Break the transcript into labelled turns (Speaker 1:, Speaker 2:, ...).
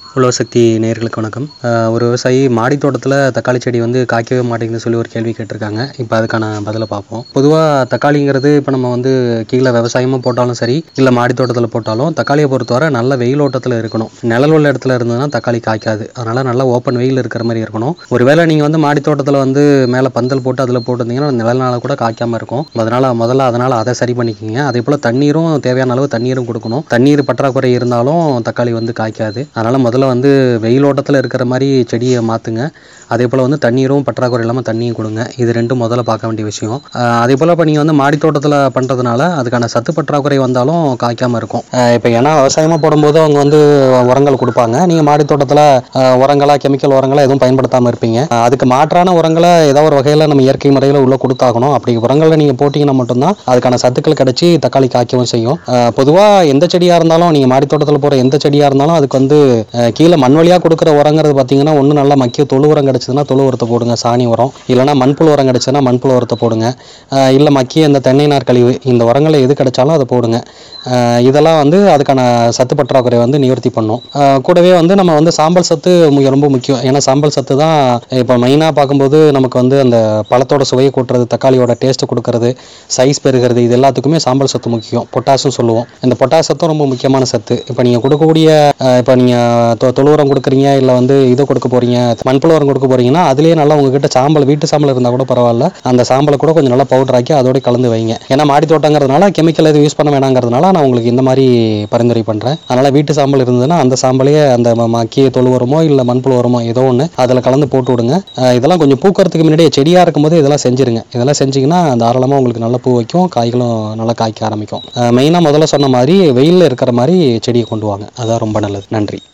Speaker 1: உழவர் சக்தி நேயர்களுக்கு வணக்கம் அஹ் ஒரு விவசாயி மாடி தோட்டத்தில் தக்காளி செடி வந்து காய்க்கவே மாட்டேங்குதுன்னு சொல்லி ஒரு கேள்வி கேட்டிருக்காங்க இப்போ அதுக்கான பதிலை பார்ப்போம் பொதுவாக தக்காளிங்கிறது இப்போ நம்ம வந்து கீழே விவசாயமாக போட்டாலும் சரி இல்லை மாடி தோட்டத்தில் போட்டாலும் தக்காளியை பொறுத்தவரை நல்ல வெயிலோட்டத்தில் இருக்கணும் நிழல் உள்ள இடத்துல இருந்ததுன்னா தக்காளி காய்க்காது அதனால் நல்லா ஓப்பன் வெயில் இருக்கிற மாதிரி இருக்கணும் ஒருவேளை நீங்கள் வந்து மாடி தோட்டத்தில் வந்து மேலே பந்தல் போட்டு அதில் போட்டிருந்தீங்கன்னா நிழல்னால கூட காய்க்காம இருக்கும் அதனால் முதல்ல அதனால் அதை சரி பண்ணிக்கிங்க அதே போல் தண்ணீரும் தேவையான அளவு தண்ணீரும் கொடுக்கணும் தண்ணீர் பற்றாக்குறை இருந்தாலும் தக்காளி வந்து காய்க்காது அதனால் முதல்ல வந்து வெயிலோட்டத்தில் இருக்கிற மாதிரி செடியை மாற்றுங்க அதே போல் வந்து தண்ணீரும் பற்றாக்குறை இல்லாமல் தண்ணியும் கொடுங்க இது ரெண்டும் முதல்ல பார்க்க வேண்டிய விஷயம் ஆஹ் அதே போல் இப்போ நீங்கள் வந்து மாடி தோட்டத்தில் பண்ணுறதுனால அதுக்கான சத்து பற்றாக்குறை வந்தாலும் காய்க்காமல் இருக்கும் இப்போ ஏன்னா விவசாயமாக போடும்போது அவங்க வந்து உரங்கள் கொடுப்பாங்க நீங்கள் மாடி தோட்டத்தில் உரங்களா கெமிக்கல் உரங்களா எதுவும் பயன்படுத்தாமல் இருப்பீங்க ஆஹ் அதுக்கு மாற்றான உரங்களை ஏதோ ஒரு வகையில் நம்ம இயற்கை முறையில் உள்ளே கொடுத்தாகணும் அப்படி உரங்களை நீங்கள் போட்டிங்கன்னா மட்டும்தான் அதுக்கான சத்துக்கள் கிடைச்சி தக்காளி காய்க்கவும் செய்யும் பொதுவாக எந்த செடியாக இருந்தாலும் நீங்கள் மாடி தோட்டத்தில் போகிற எந்த செடியாக இருந்தாலும் அதுக்கு வந்து அஹ் கீழே மண் வழியாக கொடுக்குற உரங்கிறது பார்த்தீங்கன்னா ஒன்று நல்லா மக்கிய தொழு உரம் கிடச்சதுன்னா தொழு உரத்தை போடுங்க சாணி உரம் இல்லைனா மண்புழு உரம் கிடச்சதுன்னா மண்புழு உரத்தை போடுங்க அஹ் இல்லை மக்கிய இந்த தென்னை நார் கழிவு இந்த உரங்களை எது கிடைச்சாலும் அதை போடுங்க அஹ் இதெல்லாம் வந்து அதுக்கான சத்து பற்றாக்குறை வந்து நிவர்த்தி பண்ணும் அஹ் கூடவே வந்து நம்ம வந்து சாம்பல் சத்து மு- ரொம்ப முக்கியம் ஏன்னா சாம்பல் சத்து தான் இப்போ மெயினாக பார்க்கும்போது நமக்கு வந்து அந்த பழத்தோட சுவையை கூட்டுறது தக்காளியோட டேஸ்ட்டை கொடுக்கறது சைஸ் பெருகிறது இது எல்லாத்துக்குமே சாம்பல் சத்து முக்கியம் பொட்டாசும் சொல்லுவோம் இந்த பொட்டாஸ் சத்தும் ரொம்ப முக்கியமான சத்து இப்போ நீங்கள் கொடுக்கக்கூடிய அஹ் இப்போ நீங்கள் தொ தொழு உரம் கொடுக்குறீங்க இல்லை வந்து இதை கொடுக்க போறீங்க மண்புழு உரம் கொடுக்க போறீங்கன்னா அதுலேயே நல்லா உங்ககிட்ட சாம்பல் வீட்டு சாம்பல் இருந்தால் கூட பரவாயில்ல அந்த சாம்பலை கூட கொஞ்சம் நல்லா பவுடர் ஆக்கி அதோட கலந்து வைங்க ஏன்னா மாடி தோட்டங்கிறதுனால கெமிக்கல் எதுவும் யூஸ் பண்ண வேணாங்கிறதுனால நான் உங்களுக்கு இந்த மாதிரி பரிந்துரை பண்ணுறேன் அதனால் வீட்டு சாம்பல் இருந்ததுன்னா அந்த சாம்பலையே அந்த ம- மக்கிய தொழு உரமோ இல்லை மண்புழு உரமோ ஏதோ ஒன்று அதில் கலந்து போட்டு விடுங்க அஹ் இதெல்லாம் கொஞ்சம் பூக்கறதுக்கு முன்னாடியே செடியாக இருக்கும்போது இதெல்லாம் செஞ்சிருங்க இதெல்லாம் செஞ்சீங்கன்னா தாராளமாக உங்களுக்கு நல்ல பூ வைக்கும் காய்களும் நல்லா காய்க்க ஆரம்பிக்கும் மெயினாக முதல்ல சொன்ன மாதிரி வெயிலில் இருக்கிற மாதிரி செடியை கொண்டு வாங்க அதான் ரொம்ப நல்லது நன்றி